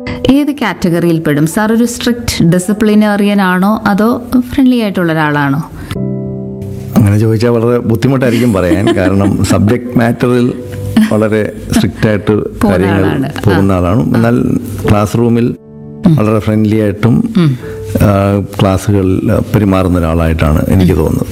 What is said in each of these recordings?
ഏത് കാറ്റഗറിയിൽ പെടും സാർ ഒരു സ്ട്രിക്റ്റ് ഡിസിപ്ലിനേറിയൻ ആണോ അതോ ഫ്രണ്ട്ലി ആയിട്ടുള്ള ഒരാളാണോ അങ്ങനെ ചോദിച്ചാൽ വളരെ ബുദ്ധിമുട്ടായിരിക്കും പറയാൻ കാരണം സബ്ജക്ട് മാറ്ററിൽ വളരെ സ്ട്രിക്റ്റ് ആയിട്ട് കാര്യങ്ങൾ ആളാണ്. പോകുന്ന ആളാണ് എന്നാൽ ക്ലാസ് റൂമിൽ വളരെ ഫ്രണ്ട്ലി ആയിട്ടും ആ, ക്ലാസ്സുകളിൽ പെരുമാറുന്ന ഒരാളായിട്ടാണ് എനിക്ക് തോന്നുന്നത്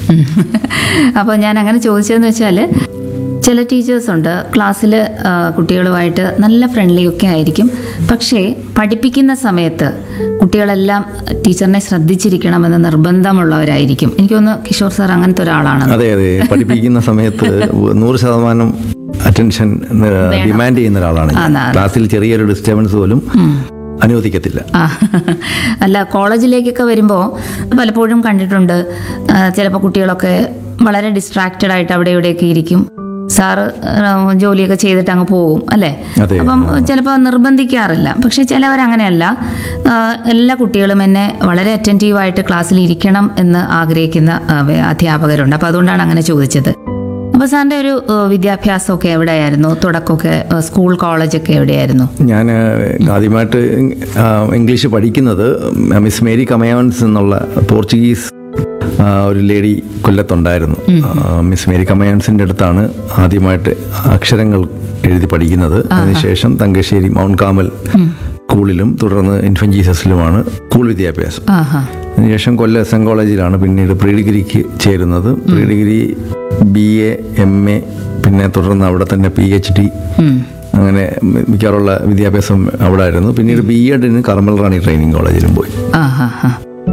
അപ്പോൾ ഞാൻ അങ്ങനെ ചോദിച്ചതെന്ന് വെച്ചാൽ ചില ടീച്ചേഴ്സ് ഉണ്ട് ക്ലാസ്സിൽ കുട്ടികളുമായിട്ട് നല്ല ഫ്രണ്ട്ലി ഒക്കെ ആയിരിക്കും പക്ഷേ പഠിപ്പിക്കുന്ന സമയത്ത് കുട്ടികളെല്ലാം ടീച്ചറിനെ ശ്രദ്ധിച്ചിരിക്കണമെന്ന് നിർബന്ധമുള്ളവരായിരിക്കും എനിക്ക് തോന്നുന്നു കിഷോർ സാർ അങ്ങനത്തെ ഒരാളാണ് അതെ അതെ പഠിപ്പിക്കുന്ന സമയത്ത് നൂറ് ശതമാനം അറ്റൻഷൻ ഡിമാൻഡ് ചെയ്യുന്ന ഒരാളാണ് ഞാൻ. ആണ്, ആണ്. ക്ലാസ്സിൽ ചെറിയൊരു ഡിസ്റ്റർബൻസ് പോലും അനുവദിക്കത്തില്ല ആ അല്ല കോളേജിലേക്കൊക്കെ വരുമ്പോൾ പലപ്പോഴും കണ്ടിട്ടുണ്ട് ചിലപ്പോൾ കുട്ടികളൊക്കെ വളരെ ഡിസ്ട്രാക്റ്റഡ് ആയിട്ട് അവിടെ ഇവിടെയൊക്കെ ഇരിക്കും സാറ് ആ, ജോലിയൊക്കെ ചെയ്തിട്ട് അങ്ങ് പോകും അല്ലേ അതെ. അപ്പം ചിലപ്പോൾ നിർബന്ധിക്കാറില്ല പക്ഷെ ചിലവർ അങ്ങനെയല്ല ആ, എല്ലാ കുട്ടികളും എന്നെ വളരെ അറ്റൻറ്റീവായിട്ട് ക്ലാസ്സിൽ ഇരിക്കണം എന്ന് ആഗ്രഹിക്കുന്ന ആ, വേ- അധ്യാപകരുണ്ട് അപ്പോൾ അതുകൊണ്ടാണ് അങ്ങനെ ചോദിച്ചത് അപ്പോൾ സാറിൻ്റെ ഒരു ആ, വിദ്യാഭ്യാസമൊക്കെ എവിടെയായിരുന്നു തുടക്കമൊക്കെ ആ, സ്കൂൾ കോളേജൊക്കെ എവിടെയായിരുന്നു ഞാൻ ആദ്യമായിട്ട് ആ, ഇംഗ്ലീഷ് പഠിക്കുന്നത് മിസ് മേരി കമയോൺസ് എന്നുള്ള പോർച്ചുഗീസ് ആ, ഒരു ലേഡി കൊല്ലത്തുണ്ടായിരുന്നു ആ, മിസ് മേരി കമയോൺസിൻ്റെ അടുത്താണ് ആദ്യമായിട്ട് അക്ഷരങ്ങൾ എഴുതി പഠിക്കുന്നത് അതിനുശേഷം തങ്കശ്ശേരി മൗണ്ട് കാമൽ സ്കൂളിലും തുടർന്ന് ഇൻഫൻ ജീസസിലുമാണ് സ്കൂൾ വിദ്യാഭ്യാസം ആഹാ അതിനുശേഷം കൊല്ലം എസ് എൻ കോളേജിലാണ് പിന്നീട് പ്രീ ഡിഗ്രിക്ക് ചേരുന്നത് pre degree B A M A പിന്നെ തുടർന്ന് അവിടെ തന്നെ പി എച്ച് ഡി ഉം. അങ്ങനെ മി- മിക്കവാറുള്ള വിദ്യാഭ്യാസം അവിടെ ആയിരുന്നു പിന്നീട് ബി എഡിന് കർമ്മൽ റാണി ട്രെയിനിങ് കോളേജിലും പോയി ആ ഹാ ഹാ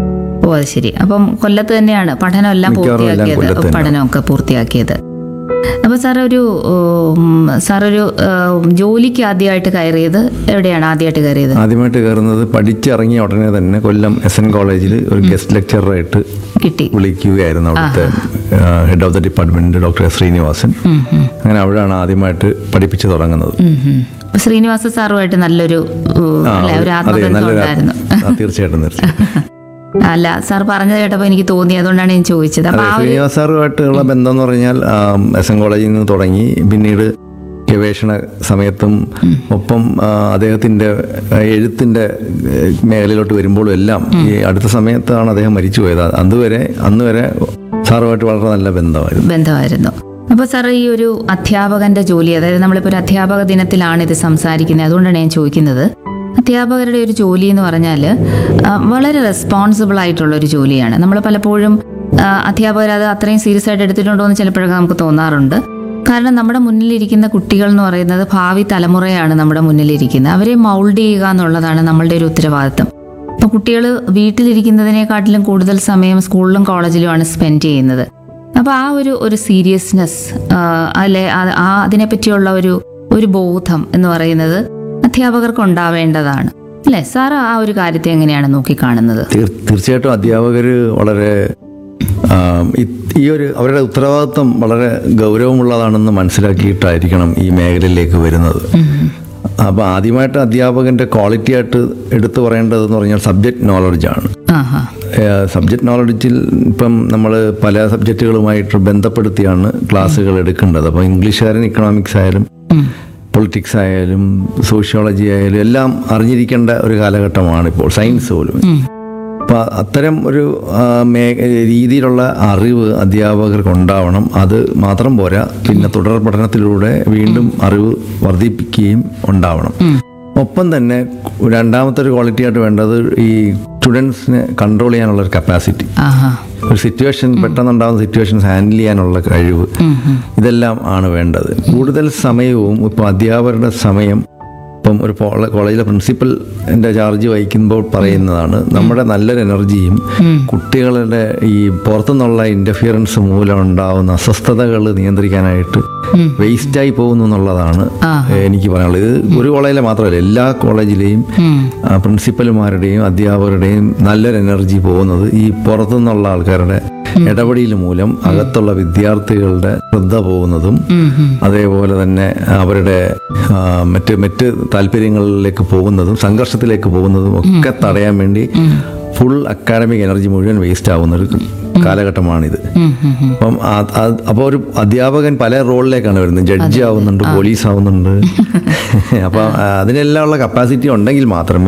ഓ അത് ശരി അപ്പം കൊല്ലത്ത് തന്നെയാണ് പഠനമെല്ലാം മിക്കവാറും എല്ലാം പൂർത്തിയാക്കിയത് കൊല്ലത്ത് തന്നെയാണ്. പഠനമൊക്കെ പൂർത്തിയാക്കിയത് അപ്പോൾ സാർ ഒരു ഉം, സാർ ഒരു ഉം, ജോലിക്ക് ആദ്യമായിട്ട് കയറിയത് എവിടെയാണ് ആദ്യമായിട്ട് കയറിയത് ആദ്യമായിട്ട് കയറുന്നത് പഠിച്ചിറങ്ങിയ ഉടനെ തന്നെ കൊല്ലം എസ് എൻ കോളേജിൽ ഒരു ഗസ്റ്റ് ലെക്ചറായിട്ട് കിട്ടി വിളിക്കുകയായിരുന്നു അവിടുത്തെ head of the department doctor S Srinivasan ഉം, ഉം, അങ്ങനെ അവിടെയാണ് ആദ്യമായിട്ട് പഠിപ്പിച്ചു തുടങ്ങുന്നത് ഉം, ഉം. അപ്പൊ ശ്രീനിവാസ സാറുമായിട്ട് നല്ലൊരു ഉം, ആ, അല്ലേ, ഒരു അതെ ആത്മബന്ധം നല്ലൊരു ഉണ്ടായിരുന്നു ആ, തീർച്ചയായിട്ടും തീർച്ചയായിട്ടും അല്ല സാർ പറഞ്ഞത് കേട്ടപ്പോൾ എനിക്ക് തോന്നി അതുകൊണ്ടാണ് ഞാൻ ചോദിച്ചത് അപ്പൊ അതെ ആ ഒരു ശ്രീനിവാസ് സാറുമായിട്ടുള്ള ബന്ധം എന്ന് പറഞ്ഞാൽ എസ് എൻ കോളേജിൽ നിന്ന് തുടങ്ങി പിന്നീട് ഗവേഷണ സമയത്തും ഒപ്പം ആ, അദ്ദേഹത്തിന്റെ ആ, എഴുത്തിന്റെ ഏഹ്, മേഖലയിലോട്ട് വരുമ്പോഴും എല്ലാം ഈ അടുത്ത സമയത്താണ് അദ്ദേഹം മരിച്ചു പോയത് അതുവരെ അന്ന് വരെ സാറുമായിട്ട് വളരെ നല്ല ബന്ധമായിരുന്നു ബന്ധമായിരുന്നു അപ്പോൾ സാർ ഈ ഒരു അധ്യാപകന്റെ ജോലി അതായത് നമ്മളിപ്പോൾ ഒരു അധ്യാപക ദിനത്തിലാണ് ഇത് സംസാരിക്കുന്നത് അതുകൊണ്ടാണ് ഞാൻ ചോദിക്കുന്നത് അധ്യാപകരുടെ ഒരു ജോലി എന്ന് പറഞ്ഞാൽ ആ, വളരെ റെസ്പോൺസിബിൾ ആയിട്ടുള്ള ഒരു ജോലിയാണ് നമ്മൾ പലപ്പോഴും ആ, അധ്യാപകർ അത് അത്രയും സീരിയസ് ആയിട്ട് എടുത്തിട്ടുണ്ടോ എന്ന് ചിലപ്പോഴൊക്കെ നമുക്ക് തോന്നാറുണ്ട് കാരണം നമ്മുടെ മുന്നിലിരിക്കുന്ന കുട്ടികൾ എന്ന് പറയുന്നത് ഭാവി തലമുറയാണ് നമ്മുടെ മുന്നിലിരിക്കുന്നത് അവരെ മൗൾഡ് ചെയ്യുക എന്നുള്ളതാണ് നമ്മളുടെ ഒരു ഉത്തരവാദിത്തം ഇപ്പോൾ കുട്ടികൾ വീട്ടിലിരിക്കുന്നതിനെക്കാട്ടിലും കൂടുതൽ സമയം സ്കൂളിലും കോളേജിലുമാണ് സ്പെൻഡ് ചെയ്യുന്നത് അപ്പോൾ ആ ഒരു ഒരു സീരിയസ്നെസ് അല്ലെ ആ- ആ അതിനെപ്പറ്റിയുള്ള ഒരു ഒരു ബോധം എന്ന് പറയുന്നത് അധ്യാപകർക്ക് ഉണ്ടാവേണ്ടതാണ് അല്ലേ സാർ ആ ഒരു കാര്യത്തെ എങ്ങനെയാണ് നോക്കിക്കാണുന്നത് തീർ- തീർച്ചയായിട്ടും അധ്യാപകർ വളരെ ആ, ഈ- ഈ ഒരു അവരുടെ ഉത്തരവാദിത്വം വളരെ ഗൗരവമുള്ളതാണെന്ന് മനസ്സിലാക്കിയിട്ടായിരിക്കണം ഈ മേഖലയിലേക്ക് വരുന്നത് അപ്പോൾ ആദ്യമായിട്ട് അധ്യാപകന്റെ ക്വാളിറ്റി ആയിട്ട് എടുത്തു പറയേണ്ടതെന്ന് പറഞ്ഞാൽ സബ്ജക്റ്റ് നോളജാണ് ആഹാ സബ്ജക്റ്റ് നോളജിൽ ഇപ്പം നമ്മൾ പല സബ്ജക്റ്റുകളുമായിട്ട് ബന്ധപ്പെടുത്തിയാണ് ക്ലാസ്സുകൾ എടുക്കേണ്ടത് അപ്പോൾ ഇംഗ്ലീഷുകാരൻ ഇക്കണോമിക്സ് ആയാലും ഉം. പൊളിറ്റിക്സ് ആയാലും സോഷ്യോളജി ആയാലും എല്ലാം അറിഞ്ഞിരിക്കേണ്ട ഒരു കാലഘട്ടമാണ് ഇപ്പോൾ സയൻസ് പോലും ഉം. അപ്പം അത്തരം ഒരു ആ, മേ രീതിയിലുള്ള അറിവ് അധ്യാപകർക്ക് ഉണ്ടാവണം അത് മാത്രം പോരാ പിന്നെ തുടർ പഠനത്തിലൂടെ വീണ്ടും അറിവ് വർദ്ധിപ്പിക്കുകയും ഉണ്ടാവണം ഒപ്പം തന്നെ രണ്ടാമത്തെ ഒരു ക്വാളിറ്റി ആയിട്ട് വേണ്ടത് ഈ സ്റ്റുഡൻസിനെ കൺട്രോൾ ചെയ്യാനുള്ള ഒരു കപ്പാസിറ്റി ആഹാ ഒരു സിറ്റുവേഷൻ പെട്ടെന്നുണ്ടാകുന്ന സിറ്റുവേഷൻസ് ഹാൻഡിൽ ചെയ്യാനുള്ള കഴിവ് ഇതെല്ലാം ആണ് വേണ്ടത് കൂടുതൽ സമയവും ഇപ്പോൾ അധ്യാപകരുടെ സമയം ഇപ്പം ഒരു പോള- കോളേജിലെ പ്രിൻസിപ്പലിൻ്റെ ചാർജ് വഹിക്കുമ്പോൾ പറയുന്നതാണ് നമ്മുടെ നല്ലൊരു എനർജിയും കുട്ടികളുടെ ഈ പുറത്തുനിന്നുള്ള ഇൻ്റർഫിയറൻസ് മൂലം ഉണ്ടാവുന്ന അസ്വസ്ഥതകൾ നിയന്ത്രിക്കാനായിട്ട് വേസ്റ്റായി പോകുന്നു എന്നുള്ളതാണ് എനിക്ക് പറയാനുള്ളത് ഇത് ഒരു കോളേജിലെ മാത്രമല്ല എല്ലാ കോളേജിലെയും ആ, പ്രിൻസിപ്പൽമാരുടെയും അധ്യാപകരുടെയും നല്ലൊരു എനർജി പോകുന്നത് ഈ പുറത്തുനിന്നുള്ള ആൾക്കാരുടെ ഇടപെടൽ മൂലം അകത്തുള്ള വിദ്യാർത്ഥികളുടെ ശ്രദ്ധ പോകുന്നതും അതേപോലെ തന്നെ അവരുടെ ആ, മറ്റ് മറ്റ് താല്പര്യങ്ങളിലേക്ക് പോകുന്നതും സംഘർഷത്തിലേക്ക് പോകുന്നതും ഒക്കെ തടയാൻ വേണ്ടി ഫുൾ അക്കാഡമിക് എനർജി മുഴുവൻ വേസ്റ്റ് ആവുന്ന ഒരു കാലഘട്ടമാണിത് ഉം, ഉം, ഉം. അപ്പം അപ്പോൾ ഒരു അധ്യാപകൻ പല റോളിലേക്കാണ് വരുന്നത് ജഡ്ജി ആവുന്നുണ്ട് പോലീസ് ആവുന്നുണ്ട് അപ്പം ആ, അതിനെല്ലാം ഉള്ള കപ്പാസിറ്റി ഉണ്ടെങ്കിൽ മാത്രമേ